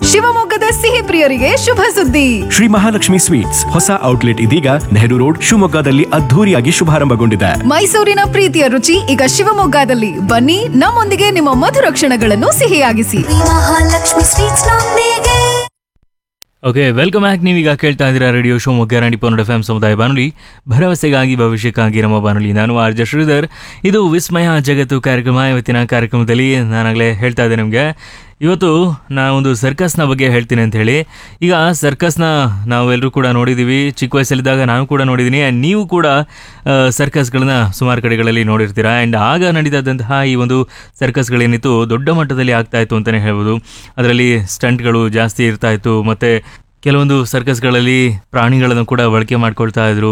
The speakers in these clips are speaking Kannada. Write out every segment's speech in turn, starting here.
ಶಿವಮೊಗ್ಗದ ಸಿಹಿ ಪ್ರಿಯರಿಗೆ ಶುಭ ಸುದ್ದಿ ಶ್ರೀ ಮಹಾಲಕ್ಷ್ಮಿ ಸ್ವೀಟ್ಸ್ ಹೊಸ ಔಟ್ಲೆಟ್ ಇದೀಗ ನೆಹರು ರೋಡ್ ಶಿವಮೊಗ್ಗದಲ್ಲಿ ಅದ್ಧೂರಿಯಾಗಿ ಶುಭಾರಂಭಗೊಂಡಿದೆ ಮೈಸೂರಿನ ಪ್ರೀತಿಯ ರುಚಿ ಈಗ ಶಿವಮೊಗ್ಗದಲ್ಲಿ ಬನ್ನಿ ನಮ್ಮೊಂದಿಗೆ ನಿಮ್ಮ ಮಧುರ ಕ್ಷಣಗಳನ್ನು ಸಿಹಿಯಾಗಿಸಿ ಮಹಾಲಕ್ಷ್ಮಿ ಸ್ವೀಟ್ಸ್ ನೊಂದಿಗೆ ಓಕೆ ವೆಲ್ಕಮ್ ಬ್ಯಾಕ್ ನೀವೀಗ ಕೇಳ್ತಾ ಇದ್ದೀರಾ ರೇಡಿಯೋ ಶಿವಮೊಗ್ಗ ರಾಣಿ ಪನ್ನಡ ಎಫ್ ಎಂ ಸಮುದಾಯ ಬಾನುಲಿ ಭರವಸೆಗಾಗಿ ಭವಿಷ್ಯಕ್ಕಾಗಿ ನಮ್ಮ ಬಾನುಲಿ ನಾನು ಆರ್ ಜೆ ಶ್ರೀಧರ್ ಇದು ವಿಸ್ಮಯ ಜಗತ್ತು ಕಾರ್ಯಕ್ರಮ ಇವತ್ತಿನ ಕಾರ್ಯಕ್ರಮದಲ್ಲಿ ನಾನಾಗಲೇ ಹೇಳ್ತಾ ಇದ್ದೆ ನಿಮಗೆ ಇವತ್ತು ನಾನೊಂದು ಸರ್ಕಸ್ನ ಬಗ್ಗೆ ಹೇಳ್ತೀನಿ ಅಂತ ಹೇಳಿ ಈಗ ಸರ್ಕಸ್ನ ನಾವೆಲ್ಲರೂ ಕೂಡ ನೋಡಿದ್ದೀವಿ ಚಿಕ್ಕ ವಯಸ್ಸಲ್ಲಿದ್ದಾಗ ನಾನು ಕೂಡ ನೋಡಿದ್ದೀನಿ ಆ್ಯಂಡ್ ನೀವು ಕೂಡ ಸರ್ಕಸ್ಗಳನ್ನ ಸುಮಾರು ಕಡೆಗಳಲ್ಲಿ ನೋಡಿರ್ತೀರಾ ಆ್ಯಂಡ್ ಆಗ ನಡೀತಾದಂತಹ ಈ ಒಂದು ಸರ್ಕಸ್ಗಳೇನಿತ್ತು ದೊಡ್ಡ ಮಟ್ಟದಲ್ಲಿ ಆಗ್ತಾ ಇತ್ತು ಅಂತಲೇ ಹೇಳ್ಬೋದು ಅದರಲ್ಲಿ ಸ್ಟಂಟ್ಗಳು ಜಾಸ್ತಿ ಇರ್ತಾ ಇತ್ತು ಮತ್ತು ಕೆಲವೊಂದು ಸರ್ಕಸ್ಗಳಲ್ಲಿ ಪ್ರಾಣಿಗಳನ್ನು ಕೂಡ ಬಳಕೆ ಮಾಡ್ಕೊಳ್ತಾ ಇದ್ರು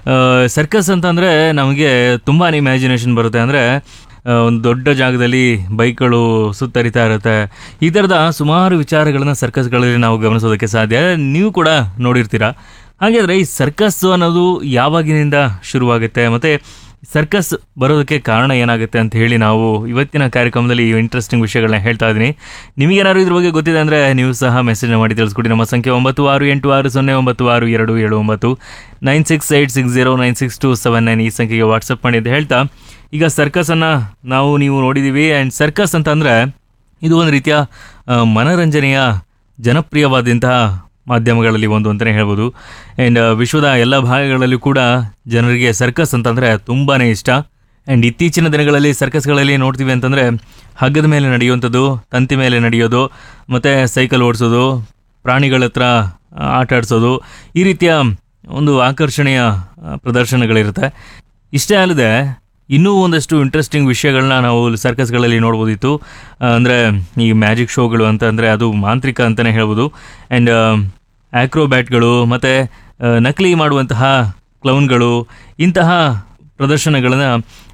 ಸರ್ಕಸ್ ಅಂತಂದರೆ ನಮಗೆ ತುಂಬಾ ಇಮ್ಯಾಜಿನೇಷನ್ ಬರುತ್ತೆ ಅಂದರೆ ಒಂದು ದೊಡ್ಡ ಜಾಗದಲ್ಲಿ ಬೈಕ್ಗಳು ಸುತ್ತರಿತಾ ಇರುತ್ತೆ ಈ ಥರದ ಸುಮಾರು ವಿಚಾರಗಳನ್ನು ಸರ್ಕಸ್ಗಳಲ್ಲಿ ನಾವು ಗಮನಿಸೋದಕ್ಕೆ ಸಾಧ್ಯ ನೀವು ಕೂಡ ನೋಡಿರ್ತೀರ ಹಾಗಾದರೆ ಈ ಸರ್ಕಸ್ ಅನ್ನೋದು ಯಾವಾಗಿನಿಂದ ಶುರುವಾಗುತ್ತೆ ಮತ್ತು ಸರ್ಕಸ್ ಬರೋದಕ್ಕೆ ಕಾರಣ ಏನಾಗುತ್ತೆ ಅಂತ ಹೇಳಿ ನಾವು ಇವತ್ತಿನ ಕಾರ್ಯಕ್ರಮದಲ್ಲಿ ಇಂಟ್ರೆಸ್ಟಿಂಗ್ ವಿಷಯಗಳನ್ನ ಹೇಳ್ತಾ ಇದ್ದೀನಿ ನಿಮಗೇನಾದ್ರು ಇದ್ರ ಬಗ್ಗೆ ಗೊತ್ತಿದೆ ಅಂದರೆ ನೀವು ಸಹ ಮೆಸೇಜ್ನ ಮಾಡಿ ತಿಳಿಸ್ಕೊಡಿ ನಮ್ಮ ಸಂಖ್ಯೆ ಒಂಬತ್ತು ಆರು ಎಂಟು ಆರು ಸೊನ್ನೆ ಒಂಬತ್ತು ಆರು ಎರಡು ಏಳು ಒಂಬತ್ತು nine six eight six zero nine six two seven nine ಈ ಸಂಖ್ಯೆಗೆ ವಾಟ್ಸಪ್ ಮಾಡಿ ಅಂತ ಹೇಳ್ತಾ ಈಗ ಸರ್ಕಸನ್ನು ನಾವು ನೀವು ನೋಡಿದ್ದೀವಿ ಆ್ಯಂಡ್ ಸರ್ಕಸ್ ಅಂತಂದರೆ ಇದು ಒಂದು ರೀತಿಯ ಆ, ಮನರಂಜನೆಯ ಜನಪ್ರಿಯವಾದಂತಹ ಮಾಧ್ಯಮಗಳಲ್ಲಿ ಒಂದು ಅಂತಲೇ ಹೇಳ್ಬೋದು ಆ್ಯಂಡ್ ವಿಶ್ವದ ಎಲ್ಲ ಭಾಗಗಳಲ್ಲೂ ಕೂಡ ಜನರಿಗೆ ಸರ್ಕಸ್ ಅಂತಂದರೆ ತುಂಬಾ ಇಷ್ಟ ಆ್ಯಂಡ್ ಇತ್ತೀಚಿನ ದಿನಗಳಲ್ಲಿ ಸರ್ಕಸ್ಗಳಲ್ಲಿ ನೋಡ್ತೀವಿ ಅಂತಂದರೆ ಹಗ್ಗದ ಮೇಲೆ ನಡೆಯುವಂಥದ್ದು ತಂತಿ ಮೇಲೆ ನಡೆಯೋದು ಮತ್ತು ಸೈಕಲ್ ಓಡಿಸೋದು ಪ್ರಾಣಿಗಳ ಹತ್ರ ಆ, ಆಟ ಆಡಿಸೋದು ಈ ರೀತಿಯ ಒಂದು ಆಕರ್ಷಣೆಯ ಆ, ಪ್ರದರ್ಶನಗಳಿರುತ್ತೆ ಇಷ್ಟೇ ಅಲ್ಲದೆ ಇನ್ನೂ ಒಂದಷ್ಟು ಇಂಟ್ರೆಸ್ಟಿಂಗ್ ವಿಷಯಗಳನ್ನ ನಾವು ಸರ್ಕಸ್ಗಳಲ್ಲಿ ನೋಡ್ಬೋದಿತ್ತು ಅಂದರೆ ಈ ಮ್ಯಾಜಿಕ್ ಶೋಗಳು ಅಂತ ಅಂದರೆ ಅದು ಮಾಂತ್ರಿಕ ಅಂತಲೇ ಹೇಳ್ಬೋದು ಆ್ಯಂಡ್ ಆ್ಯಕ್ರೋಬ್ಯಾಟ್ಗಳು ಮತ್ತು ನಕಲಿ ಮಾಡುವಂತಹ ಕ್ಲೌನ್ಗಳು ಇಂತಹ ಪ್ರದರ್ಶನಗಳನ್ನು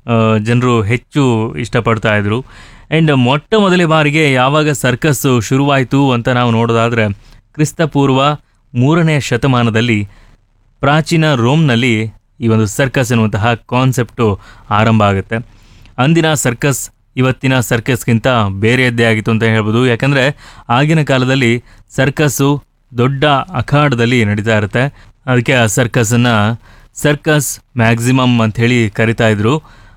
ಜನರು ಹೆಚ್ಚು ಇಷ್ಟಪಡ್ತಾ ಇದ್ರು ಆ್ಯಂಡ್ ಮೊಟ್ಟ ಮೊದಲ ಬಾರಿಗೆ ಯಾವಾಗ ಸರ್ಕಸ್ಸು ಶುರುವಾಯಿತು ಅಂತ ನಾವು ನೋಡೋದಾದರೆ ಕ್ರಿಸ್ತಪೂರ್ವ ಮೂರನೇ ಶತಮಾನದಲ್ಲಿ ಪ್ರಾಚೀನ ರೋಮ್ನಲ್ಲಿ ಈ ಒಂದು ಸರ್ಕಸ್ ಎನ್ನುವಂತಹ ಕಾನ್ಸೆಪ್ಟು ಆರಂಭ ಆಗುತ್ತೆ ಅಂದಿನ ಸರ್ಕಸ್ ಇವತ್ತಿನ ಸರ್ಕಸ್ಗಿಂತ ಬೇರೆಯದ್ದೇ ಆಗಿತ್ತು ಅಂತ ಹೇಳ್ಬೋದು ಯಾಕಂದರೆ ಆಗಿನ ಕಾಲದಲ್ಲಿ ಸರ್ಕಸ್ಸು ದೊಡ್ಡ ಅಖಾಡದಲ್ಲಿ ನಡೀತಾ ಇರುತ್ತೆ ಅದಕ್ಕೆ ಆ ಸರ್ಕಸನ್ನು ಸರ್ಕಸ್ ಮ್ಯಾಕ್ಸಿಮಮ್ ಅಂಥೇಳಿ ಕರಿತಾ ಇದ್ರು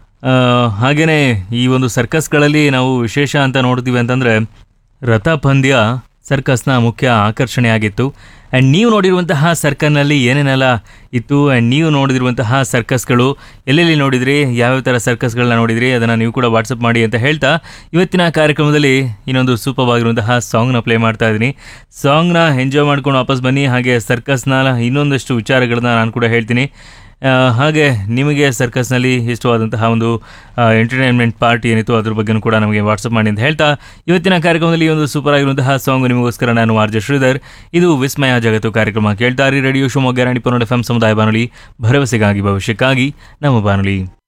ಹಾಗೆಯೇ ಈ ಒಂದು ಸರ್ಕಸ್ಗಳಲ್ಲಿ ನಾವು ವಿಶೇಷ ಅಂತ ನೋಡ್ತೀವಿ ಅಂತಂದರೆ ರಥಪಂದ್ಯ ಸರ್ಕಸ್ನ ಮುಖ್ಯ ಆಕರ್ಷಣೆಯಾಗಿತ್ತು ಆ್ಯಂಡ್ ನೀವು ನೋಡಿರುವಂತಹ ಸರ್ಕಸ್ನಲ್ಲಿ ಏನೇನೆಲ್ಲ ಇತ್ತು ಆ್ಯಂಡ್ ನೀವು ನೋಡಿರುವಂತಹ ಸರ್ಕಸ್ಗಳು ಎಲ್ಲೆಲ್ಲಿ ನೋಡಿದ್ರಿ ಯಾವ್ಯಾವ ಥರ ಸರ್ಕಸ್ಗಳನ್ನ ನೋಡಿದ್ರಿ ಅದನ್ನು ನೀವು ಕೂಡ ವಾಟ್ಸಪ್ ಮಾಡಿ ಅಂತ ಹೇಳ್ತಾ ಇವತ್ತಿನ ಕಾರ್ಯಕ್ರಮದಲ್ಲಿ ಇನ್ನೊಂದು ಸೂಪರ್ವಾಗಿರುವಂತಹ ಸಾಂಗ್ನ ಪ್ಲೇ ಮಾಡ್ತಾ ಇದ್ದೀನಿ ಸಾಂಗ್ನ ಎಂಜಾಯ್ ಮಾಡ್ಕೊಂಡು ವಾಪಸ್ ಬನ್ನಿ ಹಾಗೆ ಸರ್ಕಸ್ನ ಇನ್ನೊಂದಷ್ಟು ವಿಚಾರಗಳನ್ನ ನಾನು ಕೂಡ ಹೇಳ್ತೀನಿ ಆ, ಹಾಗೆ ನಿಮಗೆ ಸರ್ಕಸ್ನಲ್ಲಿ ಇಷ್ಟವಾದಂತಹ ಒಂದು ಎಂಟರ್ಟೈನ್ಮೆಂಟ್ ಪಾರ್ಟಿ ಏನಿತ್ತು ಅದ್ರ ಬಗ್ಗೆನೂ ಕೂಡ ನಮಗೆ ವಾಟ್ಸಪ್ ಮಾಡಿ ಅಂತ ಹೇಳ್ತಾ ಇವತ್ತಿನ ಕಾರ್ಯಕ್ರಮದಲ್ಲಿ ಈ ಒಂದು ಸೂಪರ್ ಆಗಿರುವಂತಹ ಸಾಂಗ್ ನಿಮಗೋಸ್ಕರ ನಾನು ಆರ್ ಜೆ ಶ್ರೀಧರ್ ಇದು ವಿಸ್ಮಯ ಜಗತ್ತು ಕಾರ್ಯಕ್ರಮ ಕೇಳ್ತಾ ಇರಿ ರೇಡಿಯೋ ಶಿವಮೊಗ್ಗ ರಾಣಿ ಪನ್ನಡ ಎಫ್ ಎಂ ಸಮುದಾಯ ಬಾನುಲಿ ಭರವಸೆಗಾಗಿ ಭವಿಷ್ಯಕ್ಕಾಗಿ ನಮ್ಮ ಬಾನುಲಿ